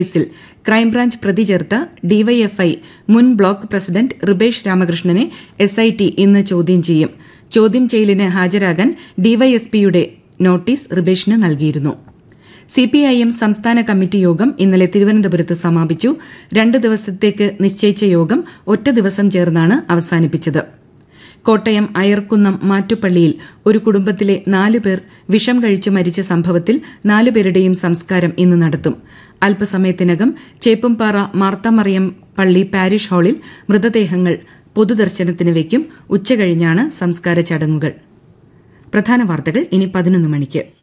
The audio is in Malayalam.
കേസിൽ ക്രൈംബ്രാഞ്ച് പ്രതി ചേർത്ത ഡിവൈഎഫ്ഐ മുൻ ബ്ലോക്ക് പ്രസിഡന്റ് റിബേഷ് രാമകൃഷ്ണനെ എസ്ഐടി ഇന്ന് ചോദ്യം ചെയ്യും ചോദ്യം ചെയ്യലിന് ഹാജരാകാൻ ഡിവൈഎസ്പിയുടെ നോട്ടീസ് റിബേഷിന് നൽകിയിരുന്നു സിപിഐഎം സംസ്ഥാന കമ്മിറ്റി യോഗം ഇന്നലെ തിരുവനന്തപുരത്ത് സമാപിച്ചു രണ്ട് ദിവസത്തേക്ക് നിശ്ചയിച്ച യോഗം ഒറ്റ ദിവസം ചേർന്നാണ് അവസാനിപ്പിച്ചത് കോട്ടയം അയർക്കുന്നം മാറ്റുപള്ളിയിൽ ഒരു കുടുംബത്തിലെ നാലുപേർ വിഷം കഴിച്ച് മരിച്ച സംഭവത്തിൽ നാലുപേരുടെയും സംസ്കാരം ഇന്ന് നടത്തും അല്പസമയത്തിനകം ചേപ്പുംപാറ മാർത്തമറിയം പള്ളി പാരിഷ് ഹാളിൽ മൃതദേഹങ്ങൾ പൊതുദർശനത്തിന് വയ്ക്കും ഉച്ചകഴിഞ്ഞാണ് സംസ്കാര ചടങ്ങുകൾ പ്രധാന വാർത്തകൾ ഇനി പതിനൊന്ന് മണിക്ക്